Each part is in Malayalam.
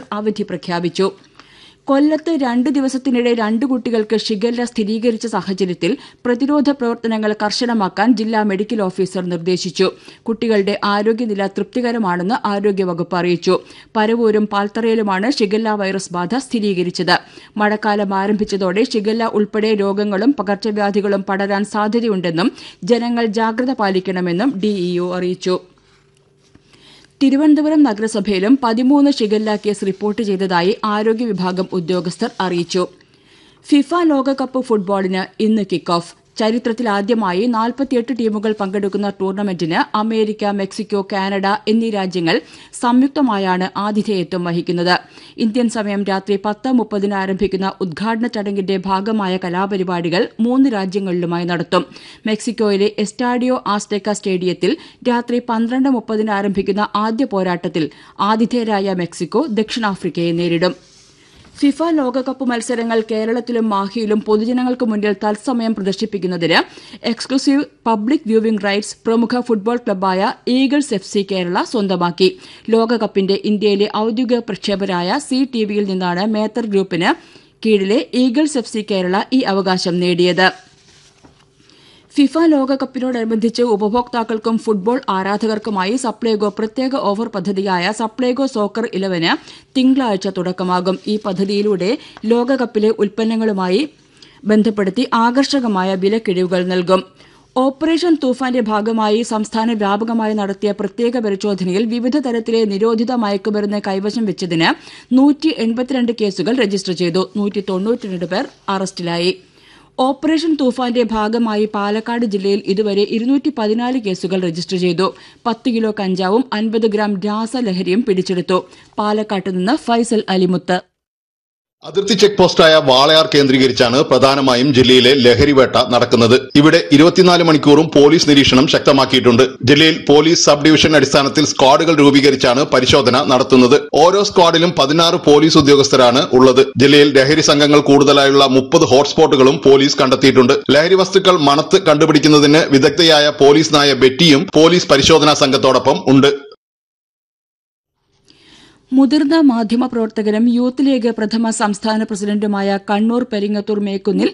അവധി പ്രഖ്യാപിച്ചു കൊല്ലത്ത് രണ്ട് ദിവസത്തിനിടെ രണ്ട് കുട്ടികൾക്ക് ഷിഗല്ല സ്ഥിരീകരിച്ച സാഹചര്യത്തിൽ പ്രതിരോധ പ്രവർത്തനങ്ങൾ കർശനമാക്കാൻ ജില്ലാ മെഡിക്കൽ ഓഫീസർ നിർദ്ദേശിച്ചു കുട്ടികളുടെ ആരോഗ്യനില തൃപ്തികരമാണെന്ന് ആരോഗ്യവകുപ്പ് അറിയിച്ചു പരവൂരും പാൽത്തറയിലുമാണ് ഷിഗല്ല വൈറസ് ബാധ സ്ഥിരീകരിച്ചത് മഴക്കാലം ആരംഭിച്ചതോടെ ഷിഗല്ല ഉൾപ്പെടെ രോഗങ്ങളും പകർച്ചവ്യാധികളും പടരാൻ സാധ്യതയുണ്ടെന്നും ജനങ്ങൾ ജാഗ്രത പാലിക്കണമെന്നും ഡിഇഒ അറിയിച്ചു തിരുവനന്തപുരം നഗരസഭയിലും പതിമൂന്ന് ഷിഗല്ല കേസ് റിപ്പോർട്ട് ചെയ്തതായി ആരോഗ്യ വിഭാഗം ഉദ്യോഗസ്ഥർ അറിയിച്ചു ഫിഫ ലോകകപ്പ് ഫുട്ബോളിന് ഇന്ന് കിക്ക് ഓഫ് ചരിത്രത്തിലാദ്യമായി നാൽപ്പത്തിയെട്ട് ടീമുകൾ പങ്കെടുക്കുന്ന ടൂർണമെന്റിന് അമേരിക്ക മെക്സിക്കോ കാനഡ എന്നീ രാജ്യങ്ങൾ സംയുക്തമായാണ് ആതിഥേയത്വം വഹിക്കുന്നത് ഇന്ത്യൻ സമയം രാത്രി പത്ത് മുപ്പതിന് ആരംഭിക്കുന്ന ഉദ്ഘാടന ചടങ്ങിന്റെ ഭാഗമായ കലാപരിപാടികൾ മൂന്ന് രാജ്യങ്ങളിലുമായി നടത്തും മെക്സിക്കോയിലെ എസ്റ്റാഡിയോ ആസ്റ്റെക്ക സ്റ്റേഡിയത്തിൽ രാത്രി പന്ത്രണ്ട് മുപ്പതിന് ആരംഭിക്കുന്ന ആദ്യ പോരാട്ടത്തിൽ ആതിഥേയരായ മെക്സിക്കോ ദക്ഷിണാഫ്രിക്കയെ നേരിടും ഫിഫ ലോകകപ്പ് മത്സരങ്ങൾ കേരളത്തിലും മാഹിയിലും പൊതുജനങ്ങൾക്ക് മുന്നിൽ തത്സമയം പ്രദർശിപ്പിക്കുന്നതിന് എക്സ്ക്ലൂസീവ് പബ്ലിക് വ്യൂവിംഗ് റൈറ്റ്സ് പ്രമുഖ ഫുട്ബോൾ ക്ലബ്ബായ ഈഗിൾസ് എഫ് സി കേരള സ്വന്തമാക്കി ലോകകപ്പിന്റെ ഇന്ത്യയിലെ ഔദ്യോഗിക പ്രക്ഷേപരായ സി ടിവിയിൽ നിന്നാണ് മേത്തർ ഗ്രൂപ്പിന് കീഴിലെ ഈഗിൾസ് എഫ് സി കേരള ഈ അവകാശം നേടിയത് ഫിഫ ലോകകപ്പിനോടനുബന്ധിച്ച് ഉപഭോക്താക്കൾക്കും ഫുട്ബോൾ ആരാധകർക്കുമായി സപ്ലൈകോ പ്രത്യേക ഓഫർ പദ്ധതിയായ സപ്ലൈകോ സോക്കർ ഇലവന് തിങ്കളാഴ്ച തുടക്കമാകും ഈ പദ്ധതിയിലൂടെ ലോകകപ്പിലെ ഉൽപ്പന്നങ്ങളുമായി ബന്ധപ്പെടുത്തി ആകർഷകമായ വിലക്കിഴിവുകൾ നൽകും ഓപ്പറേഷൻ തൂഫാന്റെ ഭാഗമായി സംസ്ഥാന വ്യാപകമായി നടത്തിയ പ്രത്യേക പരിശോധനയിൽ വിവിധ തരത്തിലെ നിരോധിത മയക്കുമരുന്ന് കൈവശം വെച്ചതിന് നൂറ്റി എൺപത്തിരണ്ട് കേസുകൾ രജിസ്റ്റർ ചെയ്തു നൂറ്റി തൊണ്ണൂറ്റിരണ്ട് പേർ അറസ്റ്റിലായി ഓപ്പറേഷൻ തൂഫാന്റെ ഭാഗമായി പാലക്കാട് ജില്ലയിൽ ഇതുവരെ ഇരുന്നൂറ്റി പതിനാല് കേസുകൾ രജിസ്റ്റർ ചെയ്തു പത്ത് കിലോ കഞ്ചാവും അൻപത് ഗ്രാം രാസലഹരിയും പിടിച്ചെടുത്തു പാലക്കാട്ട് നിന്ന് ഫൈസൽ അലിമുത്ത് അതിർത്തി ചെക്ക് പോസ്റ്റായ വാളയാർ കേന്ദ്രീകരിച്ചാണ് പ്രധാനമായും ജില്ലയിലെ ലഹരിവേട്ട നടക്കുന്നത് ഇവിടെ ഇരുപത്തിനാല് മണിക്കൂറും പോലീസ് നിരീക്ഷണം ശക്തമാക്കിയിട്ടുണ്ട് ജില്ലയിൽ പോലീസ് സബ് ഡിവിഷൻ അടിസ്ഥാനത്തിൽ സ്ക്വാഡുകൾ രൂപീകരിച്ചാണ് പരിശോധന നടത്തുന്നത് ഓരോ സ്ക്വാഡിലും പതിനാറ് പോലീസ് ഉദ്യോഗസ്ഥരാണ് ഉള്ളത് ജില്ലയിൽ ലഹരി സംഘങ്ങൾ കൂടുതലായുള്ള മുപ്പത് ഹോട്ട്സ്പോട്ടുകളും പോലീസ് കണ്ടെത്തിയിട്ടുണ്ട് ലഹരി വസ്തുക്കൾ മണത്ത് കണ്ടുപിടിക്കുന്നതിന് വിദഗ്ധയായ പോലീസ് നായ ബെറ്റിയും പോലീസ് പരിശോധനാ സംഘത്തോടൊപ്പം ഉണ്ട് മുതിർന്ന മാധ്യമപ്രവർത്തകനും യൂത്ത് ലീഗ് പ്രഥമ സംസ്ഥാന പ്രസിഡന്റുമായ കണ്ണൂർ പെരിങ്ങത്തൂർ മേക്കുന്നിൽ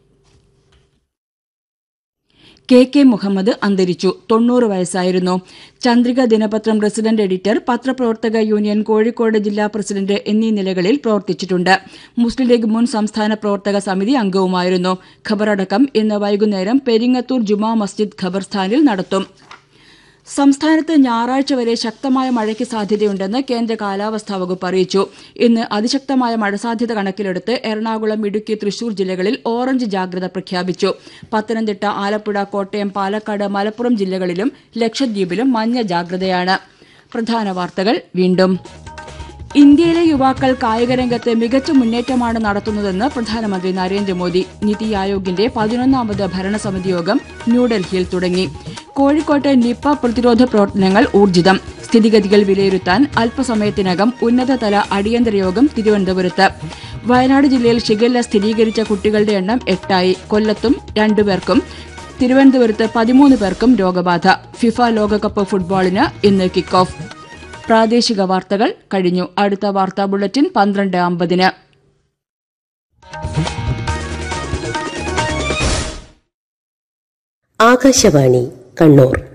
കെ കെ മുഹമ്മദ് അന്തരിച്ചു തൊണ്ണൂറ് വയസ്സായിരുന്നു ചന്ദ്രിക ദിനപത്രം റെസിഡന്റ് എഡിറ്റർ പത്രപ്രവർത്തക യൂണിയൻ കോഴിക്കോട് ജില്ലാ പ്രസിഡന്റ് എന്നീ നിലകളിൽ പ്രവർത്തിച്ചിട്ടുണ്ട് മുസ്ലിം ലീഗ് മുൻ സംസ്ഥാന പ്രവർത്തക സമിതി അംഗവുമായിരുന്നു ഖബറടക്കം ഇന്ന് വൈകുന്നേരം പെരിങ്ങത്തൂർ ജുമാ മസ്ജിദ് ഖബർസ്ഥാനിൽ നടത്തും സംസ്ഥാനത്ത് ഞായറാഴ്ച വരെ ശക്തമായ മഴയ്ക്ക് സാധ്യതയുണ്ടെന്ന് കേന്ദ്ര കാലാവസ്ഥാ വകുപ്പ് അറിയിച്ചു ഇന്ന് അതിശക്തമായ മഴ സാധ്യത കണക്കിലെടുത്ത് എറണാകുളം ഇടുക്കി തൃശൂർ ജില്ലകളിൽ ഓറഞ്ച് ജാഗ്രത പ്രഖ്യാപിച്ചു പത്തനംതിട്ട ആലപ്പുഴ കോട്ടയം പാലക്കാട് മലപ്പുറം ജില്ലകളിലും ലക്ഷദ്വീപിലും മഞ്ഞ ജാഗ്രതയാണ് പ്രധാന വാർത്തകൾ വീണ്ടും ഇന്ത്യയിലെ യുവാക്കൾ കായികരംഗത്ത് മികച്ച മുന്നേറ്റമാണ് നടത്തുന്നതെന്ന് പ്രധാനമന്ത്രി നരേന്ദ്രമോദി നിതി ആയോഗിന്റെ പതിനൊന്നാമത് ഭരണസമിതി യോഗം ന്യൂഡൽഹിയിൽ തുടങ്ങി കോഴിക്കോട്ട് നിപ്പ പ്രതിരോധ പ്രവർത്തനങ്ങൾ ഊർജിതം സ്ഥിതിഗതികൾ വിലയിരുത്താൻ അല്പസമയത്തിനകം ഉന്നതതല അടിയന്തര യോഗം തിരുവനന്തപുരത്ത് വയനാട് ജില്ലയിൽ ഷിഗല്ല സ്ഥിരീകരിച്ച കുട്ടികളുടെ എണ്ണം എട്ടായി കൊല്ലത്തും രണ്ടുപേർക്കും തിരുവനന്തപുരത്ത് പതിമൂന്ന് പേർക്കും രോഗബാധ ഫിഫ ലോകകപ്പ് ഫുട്ബോളിന് ഇന്ന് കിക്ക് ഓഫ് പ്രാദേശിക വാർത്തകൾ കഴിഞ്ഞു അടുത്ത വാർത്താ ബുള്ളറ്റിൻ പന്ത്രണ്ട് അമ്പതിന് ആകാശവാണി കണ്ണൂർ